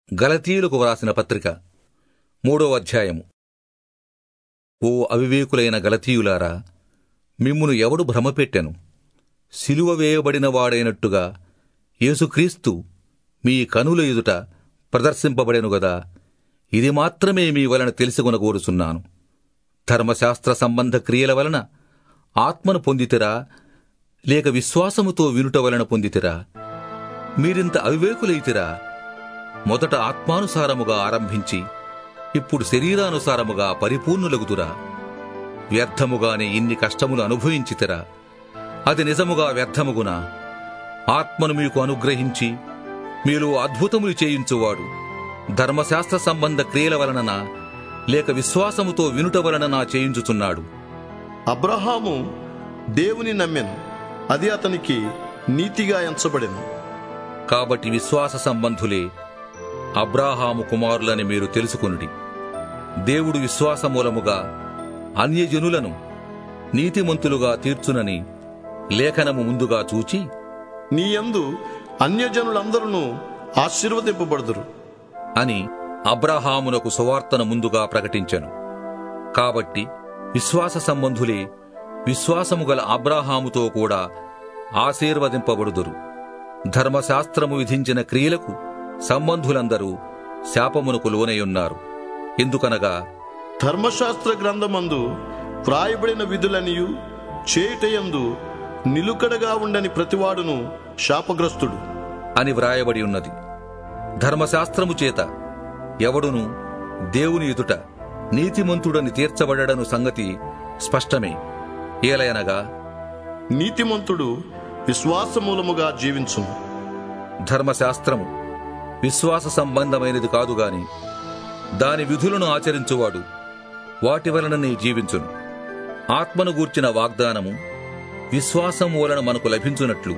గలతీయులకు వ్రాసిన పత్రిక మూడో అధ్యాయము ఓ అవివేకులైన గలతీయులారా మిమ్మును ఎవడు భ్రమపెట్టెను సిలువ వేయబడిన వాడైనట్టుగా యేసుక్రీస్తు మీ కనుల ఎదుట ప్రదర్శింపబడెను గదా ఇది మాత్రమే మీ వలన తెలుసుకొనగోరుచున్నాను ధర్మశాస్త్ర సంబంధ క్రియల వలన ఆత్మను పొందితిరా లేక విశ్వాసముతో వినుట వలన పొందితిరా మీరింత అవివేకులైతిరా మొదట ఆత్మానుసారముగా ఆరంభించి ఇప్పుడు శరీరానుసారముగా పరిపూర్ణులగుదురా వ్యర్థముగానే ఇన్ని కష్టములు అనుభవించితిరా అది నిజముగా వ్యర్థముగునా ఆత్మను మీకు అనుగ్రహించి మీరు అద్భుతములు చేయించువాడు ధర్మశాస్త్ర సంబంధ క్రియల వలననా లేక విశ్వాసముతో వినుట వలననా చేయించుచున్నాడు అబ్రహాము దేవుని నమ్మెను అది అతనికి నీతిగా ఎంచబడెను కాబట్టి విశ్వాస సంబంధులే అబ్రాహాము కుమారులని మీరు తెలుసుకొనుడి దేవుడు విశ్వాస మూలముగా అన్యజనులను నీతిమంతులుగా తీర్చునని లేఖనము ముందుగా చూచి నీ యందు అన్యజనులందరూ ఆశీర్వదింపబడుదురు అని అబ్రహామునకు సువార్తను ముందుగా ప్రకటించెను కాబట్టి విశ్వాస సంబంధులే విశ్వాసము గల అబ్రాహాముతో కూడా ఆశీర్వదింపబడుదురు ధర్మశాస్త్రము విధించిన క్రియలకు సంబంధులందరూ శాపమునకు లోనయున్నారు ఎందుకనగా ధర్మశాస్త్ర గ్రంథమందు వ్రాయబడిన విధులనియు చేయుటయందు నిలుకడగా ఉండని ప్రతివాడును శాపగ్రస్తుడు అని వ్రాయబడి ఉన్నది ధర్మశాస్త్రము చేత ఎవడును దేవుని ఎదుట నీతిమంతుడని తీర్చబడను సంగతి స్పష్టమే ఏలయనగా నీతిమంతుడు విశ్వాసమూలముగా జీవించును ధర్మశాస్త్రము విశ్వాస సంబంధమైనది కాదు గాని దాని విధులను ఆచరించువాడు వాటి వలననే జీవించును ఆత్మను గూర్చిన వాగ్దానము విశ్వాసం వలన మనకు లభించున్నట్లు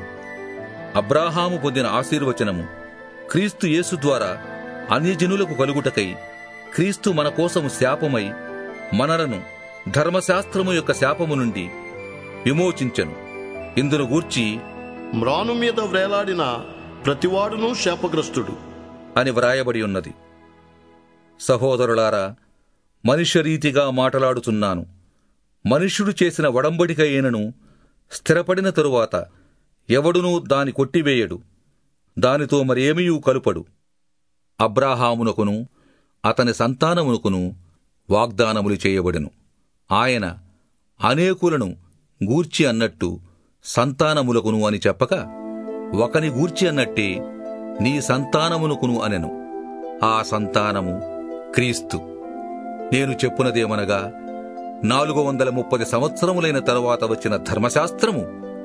అబ్రాహాము పొందిన ఆశీర్వచనము క్రీస్తు యేసు ద్వారా అన్యజనులకు కలుగుటకై క్రీస్తు మన కోసము శాపమై మనలను ధర్మశాస్త్రము యొక్క శాపము నుండి విమోచించెను ఇందును గూర్చి మ్రాను మీద వ్రేలాడిన ప్రతివాడును శాపగ్రస్తుడు అని వ్రాయబడి ఉన్నది సహోదరులారా మనుష్యరీతిగా మాటలాడుతున్నాను మనుష్యుడు చేసిన వడంబడిక అయినను స్థిరపడిన తరువాత ఎవడునూ దాని కొట్టివేయడు దానితో మరేమీయూ కలుపడు అబ్రాహామునకును అతని సంతానమునకును వాగ్దానములు చేయబడెను ఆయన అనేకులను గూర్చి అన్నట్టు సంతానములకును అని చెప్పక ఒకని గూర్చి అన్నట్టే నీ సంతానమునకును అనెను ఆ సంతానము క్రీస్తు నేను చెప్పునదేమనగా నాలుగు వందల ముప్పది సంవత్సరములైన తరువాత వచ్చిన ధర్మశాస్త్రము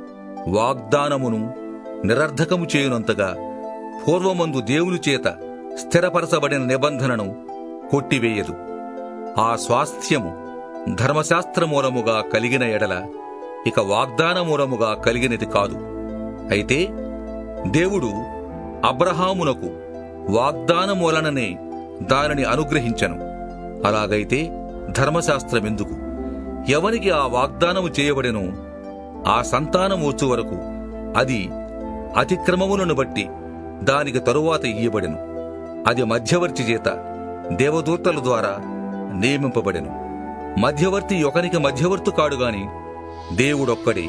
వాగ్దానమును నిరర్ధకము చేయునంతగా పూర్వమందు దేవుని చేత స్థిరపరచబడిన నిబంధనను కొట్టివేయదు ఆ స్వాస్థ్యము ధర్మశాస్త్ర మూలముగా కలిగిన ఎడల ఇక వాగ్దాన మూలముగా కలిగినది కాదు అయితే దేవుడు అబ్రహామునకు వాగ్దానం వలననే దానిని అనుగ్రహించను అలాగైతే ధర్మశాస్త్రమెందుకు ఎవనికి ఆ వాగ్దానము చేయబడెను ఆ సంతానం వచ్చు వరకు అది అతిక్రమములను బట్టి దానికి తరువాత ఇయ్యబడెను అది మధ్యవర్తి చేత దేవదూతల ద్వారా నియమింపబడెను మధ్యవర్తి ఒకనికి మధ్యవర్తి కాడు గాని దేవుడొక్కడే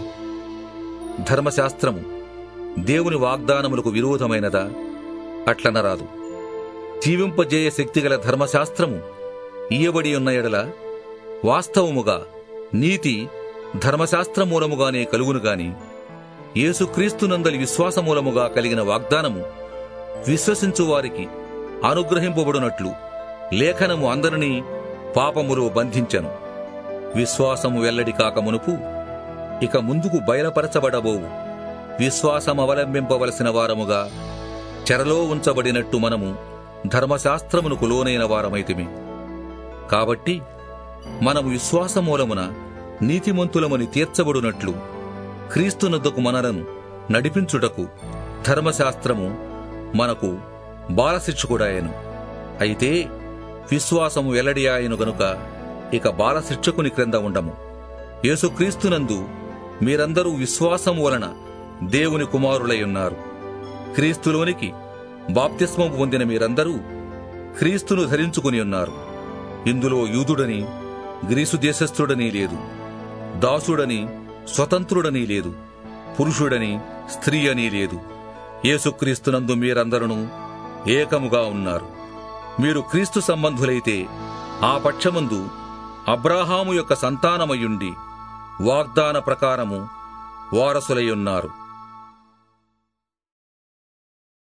ధర్మశాస్త్రము దేవుని వాగ్దానములకు విరోధమైనదా అట్లనరాదు జీవింపజేయ శక్తిగల ధర్మశాస్త్రము ఇయ్యబడి ఉన్న ఎడల వాస్తవముగా నీతి ధర్మశాస్త్ర మూలముగానే కలుగును గాని యేసుక్రీస్తునందలి విశ్వాసమూలముగా కలిగిన వాగ్దానము విశ్వసించు వారికి అనుగ్రహింపబడినట్లు లేఖనము అందరినీ పాపములో బంధించను విశ్వాసము వెల్లడి కాక మునుపు ఇక ముందుకు బయలుపరచబడబోవు విశ్వాసమవలంబింపవలసిన వారముగా చెరలో ఉంచబడినట్టు మనము ధర్మశాస్త్రమునకు లోనైన వారమైతిమి కాబట్టి మనము విశ్వాసమూలమున నీతిమంతులమని తీర్చబడునట్లు క్రీస్తునద్దకు మనలను నడిపించుటకు ధర్మశాస్త్రము మనకు బాలశిక్షకుడాయను అయితే విశ్వాసము వెల్లడి ఆయను గనుక ఇక బాలశిక్షకుని క్రింద ఉండము యేసుక్రీస్తునందు మీరందరూ విశ్వాసము వలన దేవుని కుమారులై ఉన్నారు క్రీస్తులోనికి బాప్తిస్మం పొందిన మీరందరూ క్రీస్తును ధరించుకుని ఉన్నారు ఇందులో యూదుడని గ్రీసు దేశస్థుడని లేదు దాసుడని స్వతంత్రుడని లేదు పురుషుడని స్త్రీ అని లేదు యేసుక్రీస్తునందు మీరందరూ ఏకముగా ఉన్నారు మీరు క్రీస్తు సంబంధులైతే ఆ పక్షమందు అబ్రాహాము యొక్క సంతానమయుండి వాగ్దాన ప్రకారము వారసులై ఉన్నారు